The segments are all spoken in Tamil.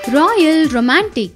Royal Romantic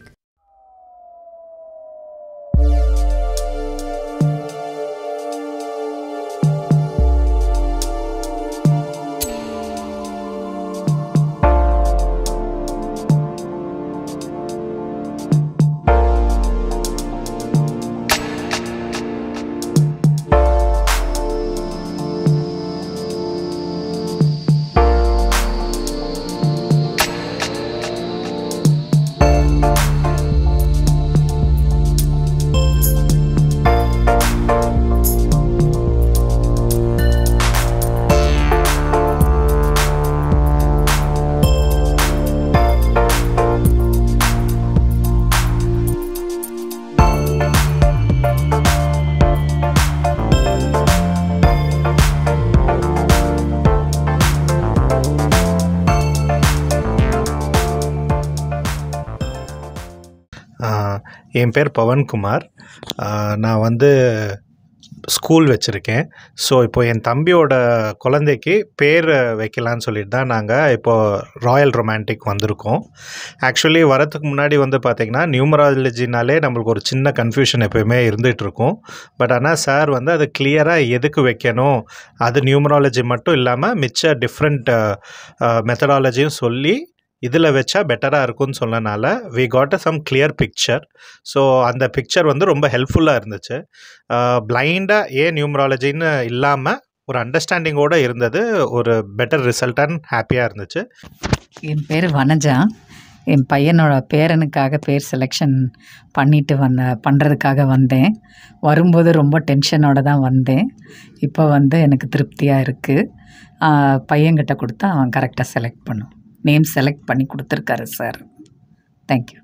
ஆஹ் என் பேர் பவன்குமார் ஆஹ் நான் வந்து ஸ்கூல் வச்சுருக்கேன் ஸோ இப்போ என் தம்பியோட குழந்தைக்கு பேர் வைக்கலான்னு சொல்லிட்டு தான் நாங்கள் இப்போது ராயல் ரொமான்டிக் வந்திருக்கோம் ஆக்சுவலி வரதுக்கு முன்னாடி வந்து பார்த்திங்கன்னா நியூமராலஜினாலே நம்மளுக்கு ஒரு சின்ன கன்ஃபியூஷன் எப்போயுமே இருந்துகிட்டு இருக்கும் பட் ஆனால் சார் வந்து அது கிளியராக எதுக்கு வைக்கணும் அது நியூமராலஜி மட்டும் இல்லாமல் மிச்ச டிஃப்ரெண்ட் மெத்தடாலஜியும் சொல்லி இதில் வச்சா பெட்டராக இருக்கும்னு சொன்னனால we got a some clear picture so அந்த பிக்சர் வந்து ரொம்ப ஹெல்ப்ஃபுல்லாக இருந்துச்சு பிளைண்டாக ஏன் நியூமராலஜின்னு இல்லாமல் ஒரு அண்டர்ஸ்டாண்டிங்கோடு இருந்தது ஒரு பெட்டர் ரிசல்ட் அண்ட் ஹாப்பியாக இருந்துச்சு என் பேர் வனஜா என் பையனோட பேரனுக்காக பேர் செலெக்ஷன் பண்ணிட்டு வந்த பண்ணுறதுக்காக வந்தேன் வரும்போது ரொம்ப டென்ஷனோட தான் வந்தேன் இப்போ வந்து எனக்கு திருப்தியாக இருக்குது பையன்கிட்ட கொடுத்தா அவன் கரெக்டாக செலக்ட் பண்ணும் நேம் செலக்ட் பண்ணி கொடுத்துருக்காரு சார் தேங்க்யூ